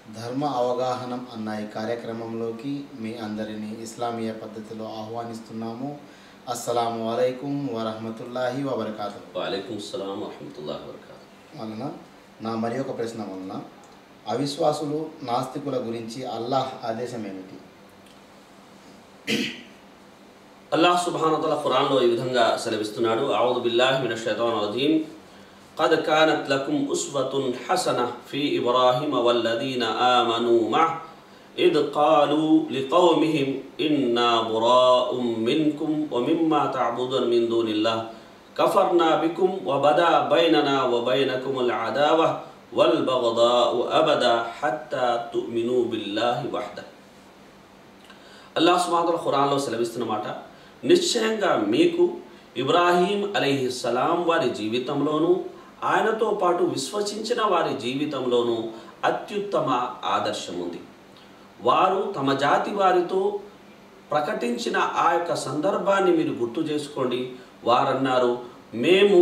ధర్మ అవగాహనం అన్న ఈ కార్యక్రమంలోకి మీ అందరినీ ఇస్లామీయ పద్ధతిలో ఆహ్వానిస్తున్నాము అస్సలాము అలైకుం వరహమతుల్లాహి వబర్కాతు వాలేకుమ్ సలాం వరహమతుల్లాహి వబర్కాతు వలన నా మరి ఒక ప్రశ్న వలన అవిశ్వాసులు నాస్తికుల గురించి అల్లాహ్ ఆదేశం ఏమిటి అల్లాహ్ సుబ్హానతల ఖురాన్లో ఈ విధంగా సెలవిస్తున్నాడు ఔదు బిల్లాహి మినష్ షైతానిర్ రజీం قد كانت لكم أسوة حسنة في إبراهيم والذين آمنوا معه إذ قالوا لقومهم إنا براء منكم ومما تعبدون من دون الله كفرنا بكم وبدا بيننا وبينكم العداوة والبغضاء أبدا حتى تؤمنوا بالله وحده అల్లాహ్ సుమాతల ఖురాన్లో సెలవిస్తున్నమాట నిశ్చయంగా మీకు ఇబ్రాహీం అలీహిస్సలాం వారి జీవితంలోనూ ఆయనతో పాటు విశ్వసించిన వారి జీవితంలోనూ అత్యుత్తమ ఆదర్శం ఉంది వారు తమ జాతి వారితో ప్రకటించిన ఆ యొక్క సందర్భాన్ని మీరు గుర్తు చేసుకోండి వారన్నారు మేము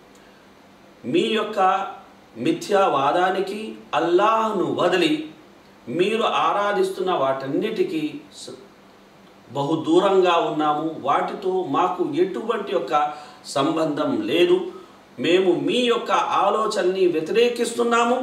మీ యొక్క మిథ్యావాదానికి అల్లాహ్ను వదిలి మీరు ఆరాధిస్తున్న వాటన్నిటికీ స- బహు దూరంగా ఉన్నాము వాటితో మాకు ఎటువంటి యొక్క సంబంధం లేదు మేము మీ యొక్క ఆలోచనని వ్యతిరేకిస్తున్నాము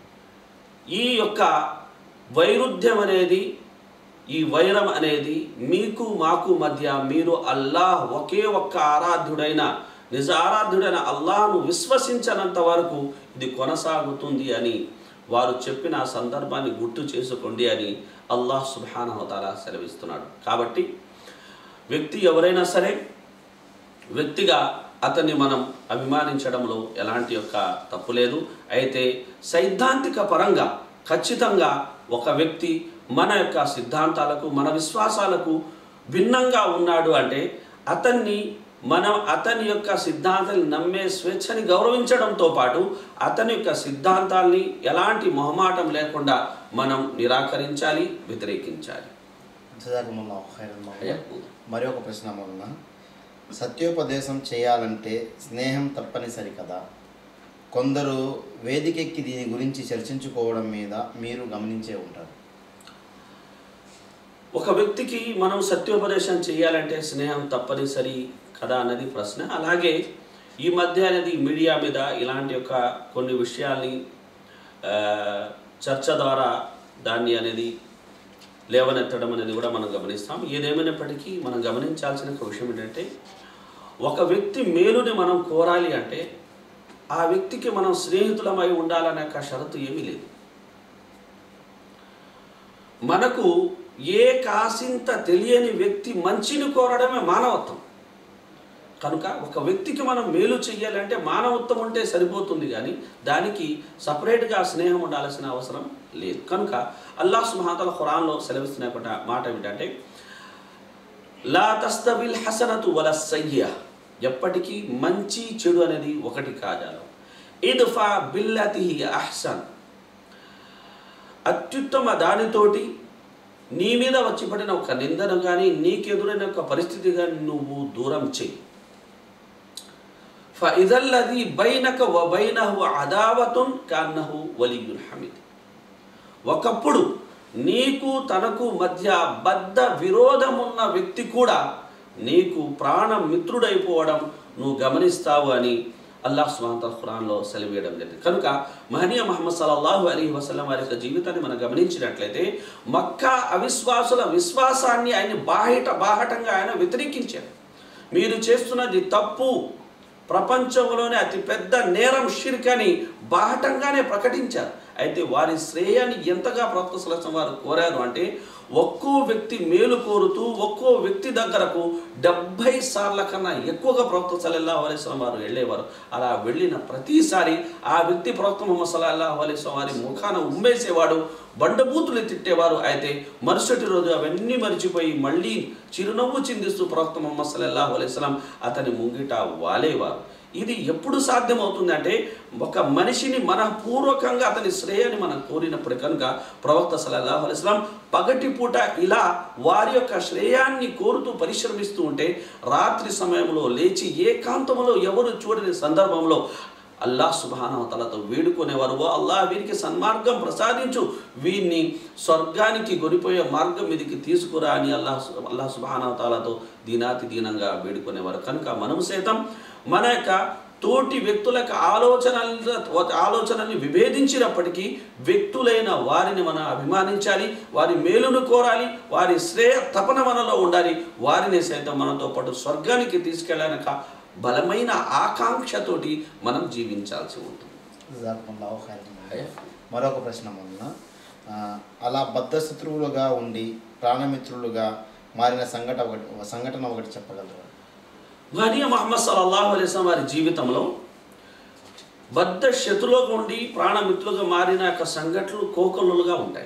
ఈ యొక్క వైరుధ్యం అనేది ఈ వైరం అనేది మీకు మాకు మధ్య మీరు అల్లాహ్ ఒకే ఒక్క ఆరాధ్యుడైన నిజ ఆరాధ్యుడైన అల్లాహ్ను విశ్వసించనంత వరకు ఇది కొనసాగుతుంది అని వారు చెప్పిన ఆ సందర్భాన్ని గుర్తు చేసుకోండి అని అల్లాహ్ సుబ్హానహుతాలా సెలవిస్తున్నాడు కాబట్టి వ్యక్తి ఎవరైనా సరే వ్యక్తిగా అతన్ని మనం అభిమానించడంలో ఎలాంటి యొక్క తప్పు లేదు అయితే సైద్ధాంతిక పరంగా ఖచ్చితంగా ఒక వ్యక్తి మన యొక్క సిద్ధాంతాలకు మన విశ్వాసాలకు భిన్నంగా ఉన్నాడు అంటే అతన్ని మనం అతని యొక్క సిద్ధాంతాన్ని నమ్మే స్వేచ్ఛని గౌరవించడంతో పాటు అతని యొక్క సిద్ధాంతాల్ని ఎలాంటి మొహమాటం లేకుండా మనం నిరాకరించాలి వ్యతిరేకించాలి జజాకుముల్లాహు ఖైరన్ మౌలా. మరి ఒక ప్రశ్న వలన సత్యోపదేశం చేయాలంటే స్నేహం తప్పనిసరి కదా కొందరు వేదికెక్కి దీని గురించి చర్చించుకోవడం మీద మీరు గమనించే ఉంటారు ఒక వ్యక్తికి మనం సత్యోపదేశం చేయాలంటే స్నేహం తప్పనిసరి కదా అన్నది ప్రశ్న అలాగే ఈ మధ్య అనేది మీడియా మీద ఇలాంటి యొక్క కొన్ని విషయాల్ని ఆ, చర్చ ద్వారా దాన్ని అనేది లేవనెత్తడం అనేది కూడా మనం గమనిస్తాం ఏదేమైనప్పటికీ మనం గమనించాల్సిన ఒక విషయం ఏంటంటే ఒక వ్యక్తి మేలుని మనం కోరాలి అంటే ఆ వ్యక్తికి మనం స్నేహితులమై ఉండాలనే ఒక షరతు ఏమీ లేదు మనకు ఏ కాసింత తెలియని వ్యక్తి మంచిని కోరడమే మానవత్వం కనుక ఒక వ్యక్తికి మనం మేలు చెయ్యాలంటే మానవత్వం ఉంటే సరిపోతుంది కానీ దానికి సపరేట్గా స్నేహం ఉండాల్సిన అవసరం లేదు కనుక అల్లాహ్ సుమహాతల ఖురాన్లో సెలవిస్తున్న ఒక మాట ఏమిటంటే లా తస్తవిల్ హసనతు వల సయ్య ఎప్పటికీ మంచి చెడు అనేది ఒకటి కాజాలు ఇద్ఫా బిల్లతి అహ్సన్ అత్యుత్తమ దానితోటి నీ మీద వచ్చి పడిన ఒక నిందను కానీ నీకెదురైన ఒక పరిస్థితి కానీ నువ్వు దూరం చెయ్యి ఫఇదల్లది బైనక వ బైనహు అదావతున్ కాన్నహు వలియుల్ హమీద్ ఒకప్పుడు నీకు తనకు మధ్య బద్ధ విరోధమున్న వ్యక్తి కూడా నీకు ప్రాణ మిత్రుడైపోవడం నువ్వు గమనిస్తావు అని అల్లాహ్ సుహాంత ఖురాన్లో సెలవేయడం జరిగింది కనుక మహనీయ మహమ్మద్ సల్లల్లాహు అలీ వసల్లం వారి యొక్క జీవితాన్ని మనం గమనించినట్లయితే మక్కా అవిశ్వాసుల విశ్వాసాన్ని ఆయన బాహిట బాహటంగా ఆయన వ్యతిరేకించారు మీరు చేస్తున్నది తప్పు ప్రపంచంలోనే అతి పెద్ద నేరం షిర్క్ అని బాహటంగానే ప్రకటించారు అయితే వారి శ్రేయాన్ని ఎంతగా ప్రవక్త సలసం వారు కోరారు అంటే ఒక్కో వ్యక్తి మేలు కోరుతూ ఒక్కో వ్యక్తి దగ్గరకు డెబ్భై సార్ల కన్నా ఎక్కువగా ప్రవక్త సలల్లా అలైస్లం వారు వెళ్ళేవారు అలా వెళ్ళిన ప్రతిసారి ఆ వ్యక్తి ప్రవక్త ముహమ్మద్ సల్లాహు అలైస్లం వారి ముఖాన ఉమ్మేసేవాడు బండబూతులు తిట్టేవారు అయితే మరుసటి రోజు అవన్నీ మరిచిపోయి మళ్ళీ చిరునవ్వు చిందిస్తూ ప్రవక్త ముహమ్మద్ సల్లాహు అలైస్లం అతని ముంగిట వాలేవారు ఇది ఎప్పుడు సాధ్యమవుతుందంటే ఒక మనిషిని మనపూర్వకంగా అతని శ్రేయాన్ని మనం కోరినప్పుడు కనుక ప్రవక్త సలల్లాహు అలైస్లాం పగటి పూట ఇలా వారి యొక్క శ్రేయాన్ని కోరుతూ పరిశ్రమిస్తూ ఉంటే రాత్రి సమయంలో లేచి ఏకాంతంలో ఎవరు చూడని సందర్భంలో అల్లాహ్ సుబానవతలతో వేడుకునేవారు ఓ అల్లాహ్ వీరికి సన్మార్గం ప్రసాదించు వీరిని స్వర్గానికి కొనిపోయే మార్గం మీదకి తీసుకురా అని అల్లాహ్ సు- అల్లాహ్ సుబానవతాలతో దీనాతి దీనంగా వేడుకునేవారు కనుక మనము సైతం మన యొక్క తోటి వ్యక్తుల యొక్క ఆలోచనల ఆలోచనల్ని విభేదించినప్పటికీ వ్యక్తులైన వారిని మనం అభిమానించాలి వారి మేలును కోరాలి వారి శ్రేయ తపన మనలో ఉండాలి వారిని సైతం మనతో పాటు స్వర్గానికి తీసుకెళ్ళాక బలమైన ఆకాంక్షతోటి మనం జీవించాల్సి ఉంటుంది జజాకుముల్లాహు ఖైరన్. మరొక ప్రశ్న మొన్న ఆ, అలా బద్ధశత్రువులుగా ఉండి ప్రాణమిత్రులుగా మారిన సంఘటన ఒకటి సంఘటన ఒకటి చెప్పగలరు ఘనియ మహమ్మద్ సల్లల్లాహు అలైహి వసల్లం వారి జీవితంలో బద్ధ శత్రువులుగా ఉండి ప్రాణమిత్రులుగా మారిన యొక్క సంఘటనలు కోకొల్లులుగా ఉంటాయి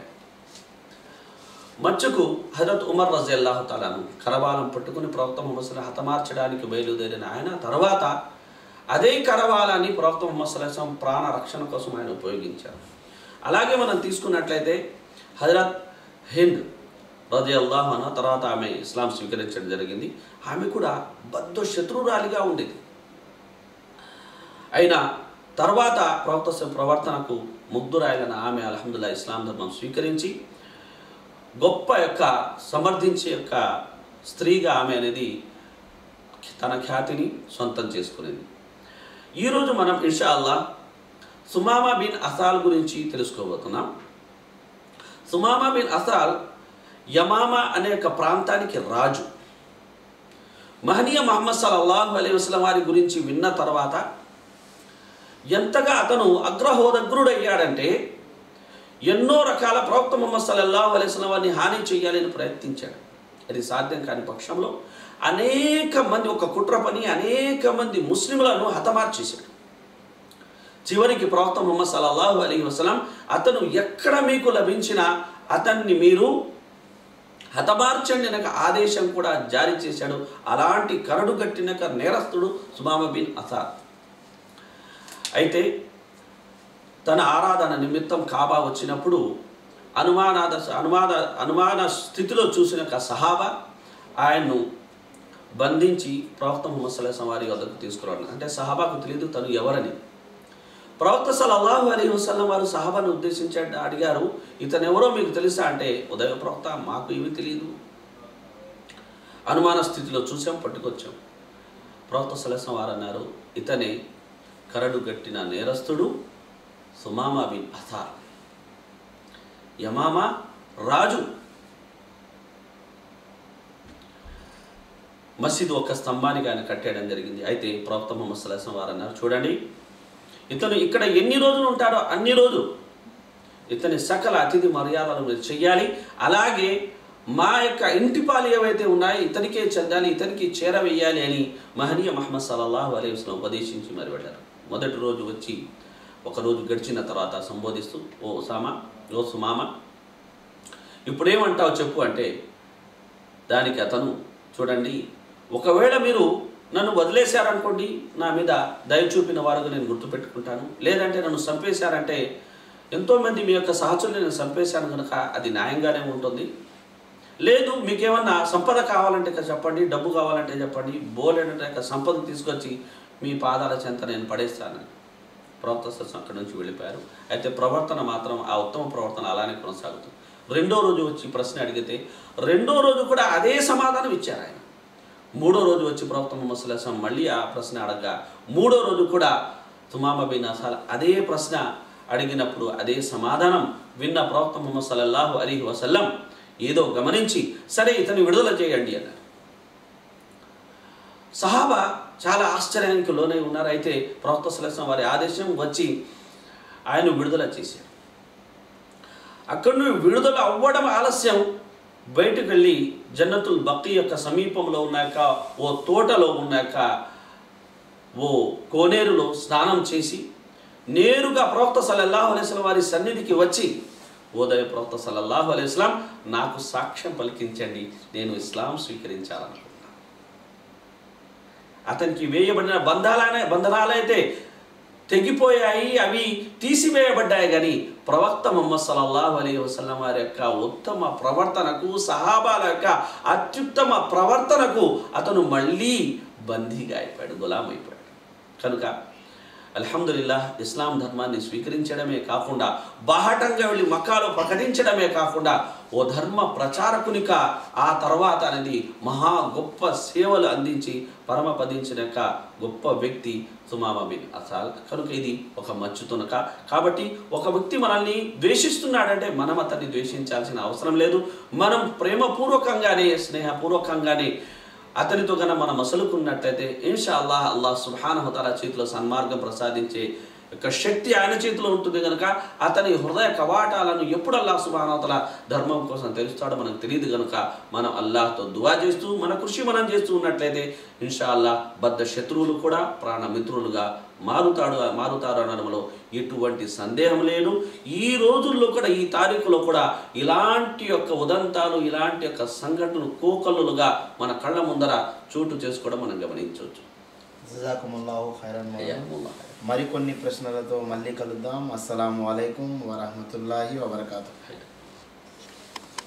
మచ్చకు హజరత్ ఉమర్ రజల్లాహు తాలాను కరవాలం పట్టుకుని ప్రవక్త ముహమ్మద్ సల్లాహ్ హతమార్చడానికి బయలుదేరిన ఆయన తర్వాత అదే కరవాలాన్ని ప్రవక్త ముహమ్మద్ సల్లాహం ప్రాణ రక్షణ కోసం ఆయన ఉపయోగించారు అలాగే మనం తీసుకున్నట్లయితే హజరత్ హింద్ రజి అల్లాహ్ అన్న తర్వాత ఆమె ఇస్లాం స్వీకరించడం జరిగింది ఆమె కూడా బద్ధ శత్రురాలిగా ఉండేది అయినా తర్వాత ప్రవక్త స- ప్రవర్తనకు ముగ్ధురాయలైన ఆమె అల్హమ్దుల్లా ఇస్లాం ధర్మం స్వీకరించి గొప్ప యొక్క సమర్థించే యొక్క స్త్రీగా ఆమె అనేది తన ఖ్యాతిని సొంతం చేసుకునేది ఈరోజు మనం ఇన్షా అల్లా సుమామా బిన్ అసాల్ గురించి తెలుసుకోబోతున్నాం సుమామా బిన్ అసాల్ యమామా అనే ఒక ప్రాంతానికి రాజు మహనీయ మహమ్మద్ సల్లల్లాహు అలైహి వసల్లం వారి గురించి విన్న తర్వాత ఎంతగా అతను అగ్రహోదగ్రుడయ్యాడంటే ఎన్నో రకాల ప్రవక్త ముహమ్మద్ సల్లల్లాహు అలైహి వసల్లం వారిని హాని చేయాలని ప్రయత్నించాడు అది సాధ్యం కాని పక్షంలో అనేక మంది ఒక కుట్ర పని అనేక మంది ముస్లింలను హతమార్చేశాడు చివరికి ప్రవక్త ముహమ్మద్ సల్లల్లాహు అలైహి వసల్లం అతను ఎక్కడ మీకు లభించినా అతన్ని మీరు హతమార్చండి అనక ఆదేశం కూడా జారీ చేశాడు అలాంటి కరడు కట్టినక నేరస్తుడు సుమామ బిన్ అసాద్ అయితే తన ఆరాధన నిమిత్తం కాబా వచ్చినప్పుడు అనుమానాద అనుమాన అనుమాన స్థితిలో చూసిన ఒక సహాబా ఆయన్ను బంధించి ప్రవక్త ముహమ్మద్ సల్లాహం వారి వద్దకు తీసుకురావడం అంటే సహాబాకు తెలియదు తను ఎవరని ప్రవక్త సల్లల్లాహు అలైహి వసల్లం వారు సహాబాను ఉద్దేశించి అడిగారు ఇతను ఎవరో మీకు తెలుసా అంటే ఉదయ ప్రవక్త మాకు ఇవి తెలియదు అనుమాన స్థితిలో చూసాం పట్టుకొచ్చాం ప్రవక్త సలసం వారు అన్నారు ఇతనే కరడు గట్టిన నేరస్తుడు సుమామా బిన్ అథార్ యమామా రాజు మసీదు ఒక స్తంభానికి ఆయన కట్టేయడం జరిగింది అయితే ప్రవక్త ముహమ్మద్ సలసం వారు అన్నారు చూడండి ఇతను ఇక్కడ ఎన్ని రోజులు ఉంటాడో అన్ని రోజులు ఇతని సకల అతిథి మర్యాదలు మీరు చెయ్యాలి అలాగే మా యొక్క ఇంటిపాలు ఏవైతే ఉన్నాయో ఇతనికే చెందాలి ఇతనికి చేరవేయాలి అని మహనీయ మహమ్మద్ సల్లల్లాహు అలైహి వసల్లం ఉపదేశించి మరి వెళ్ళారు మొదటి రోజు వచ్చి ఒక రోజు గడిచిన తర్వాత సంబోధిస్తూ ఓ ఉసామా ఓ సుమామ ఇప్పుడేమంటావు చెప్పు అంటే దానికి అతను చూడండి ఒకవేళ మీరు నన్ను వదిలేశారనుకోండి నా మీద దయ చూపిన వారుగా నేను గుర్తుపెట్టుకుంటాను లేదంటే నన్ను చంపేశారంటే ఎంతోమంది మీ యొక్క సహచరులు నేను చంపేశాను కనుక అది న్యాయంగానే ఉంటుంది లేదు మీకేమన్నా సంపద కావాలంటే ఇక చెప్పండి డబ్బు కావాలంటే చెప్పండి బోలేనంటే ఇక సంపద తీసుకొచ్చి మీ పాదాల చెంత నేను పడేస్తానని ప్రవక్త సత్సం అక్కడి నుంచి వెళ్ళిపోయారు అయితే ప్రవర్తన మాత్రం ఆ ఉత్తమ ప్రవర్తన అలానే కొనసాగుతుంది రెండో రోజు వచ్చి ప్రశ్న అడిగితే రెండో రోజు కూడా అదే సమాధానం ఇచ్చారు ఆయన మూడో రోజు వచ్చి ప్రవక్త ముహమ్మద్ సల్లాహం మళ్ళీ ఆ ప్రశ్న అడగగా మూడో రోజు కూడా తుమామ బిన్ అసాల్ అదే ప్రశ్న అడిగినప్పుడు అదే సమాధానం విన్న ప్రవక్త ముహమ్మద్ సల్లల్లాహు అలీహి వసల్లం ఏదో గమనించి సరే ఇతను విడుదల చేయండి అన్నారు సహాబా చాలా ఆశ్చర్యానికి లోనై ఉన్నారు అయితే ప్రవక్త సలహం వారి ఆదేశం వచ్చి ఆయన విడుదల చేశారు అక్కడి నుండి విడుదల అవ్వడం ఆలస్యం బయటకు వెళ్ళి జన్నతుల్ బక్తి యొక్క సమీపంలో ఉన్నాక ఓ తోటలో ఉన్నాక ఓ కోనేరులో స్నానం చేసి నేరుగా ప్రవక్త సల్లల్లాహు అలైస్లం వారి సన్నిధికి వచ్చి ఓదయ ప్రవక్త సల్లల్లాహు అలైస్లాం నాకు సాక్ష్యం పలికించండి నేను ఇస్లాం స్వీకరించాలనుకుంటున్నాను అతనికి వేయబడిన బంధాలనే బంధనాలైతే తెగిపోయాయి అవి తీసివేయబడ్డాయి కానీ ప్రవక్త ముహమ్మద్ సల్లల్లాహు అలైహి వసల్లం వారి యొక్క ఉత్తమ ప్రవర్తనకు సహాబాల యొక్క అత్యుత్తమ ప్రవర్తనకు అతను మళ్ళీ బందీగా అయిపోయాడు గులాం అయిపోయాడు కనుక అల్హమ్దుల్లా ఇస్లాం ధర్మాన్ని స్వీకరించడమే కాకుండా బాహటంగా వెళ్ళి మక్కాలో ప్రకటించడమే కాకుండా ఓ ధర్మ ప్రచారకునిక ఆ తర్వాత అనేది మహా గొప్ప సేవలు అందించి పరమపదించిన యొక్క గొప్ప వ్యక్తి సుమామా బిన్ అసాల్ కనుక ఇది ఒక మచ్చుతునక కాబట్టి ఒక వ్యక్తి మనల్ని ద్వేషిస్తున్నాడంటే మనం అతన్ని ద్వేషించాల్సిన అవసరం లేదు మనం ప్రేమపూర్వకంగానే స్నేహపూర్వకంగానే అతనితో కన్నా మనం మసలుకున్నట్లయితే ఇన్షా అల్లాహ్ అల్లాహ్ సుబ్హానహుతాల చేతిలో సన్మార్గం ప్రసాదించే యొక్క శక్తి ఆయన చేతిలో ఉంటుంది కనుక అతని హృదయ కవాటాలను ఎప్పుడు అల్లాహ్ సుబ్హానహుతాల ధర్మం కోసం తెలుస్తాడో మనకు తెలియదు కనుక మనం అల్లాహ్తో దువా చేస్తూ మన కృషి మనం చేస్తూ ఉన్నట్లయితే ఇన్షా అల్లాహ్ బద్ద శత్రువులు కూడా ప్రాణ మిత్రులుగా మారుతాడు మారుతారు అనడంలో ఎటువంటి సందేహం లేదు ఈ రోజుల్లో కూడా ఈ తారీఖులో కూడా ఇలాంటి యొక్క ఉదంతాలు ఇలాంటి యొక్క సంఘటనలు కోకల్లులుగా మన కళ్ళ ముందర చోటు చేసుకోవడం మనం గమనించవచ్చు జజాకుముల్లాహు ఖైరన్ మౌలానా. మరికొన్ని ప్రశ్నలతో మళ్ళీ కలుద్దాం అస్సలం అయికం వరహమతుల్లాహి వబర్కాతు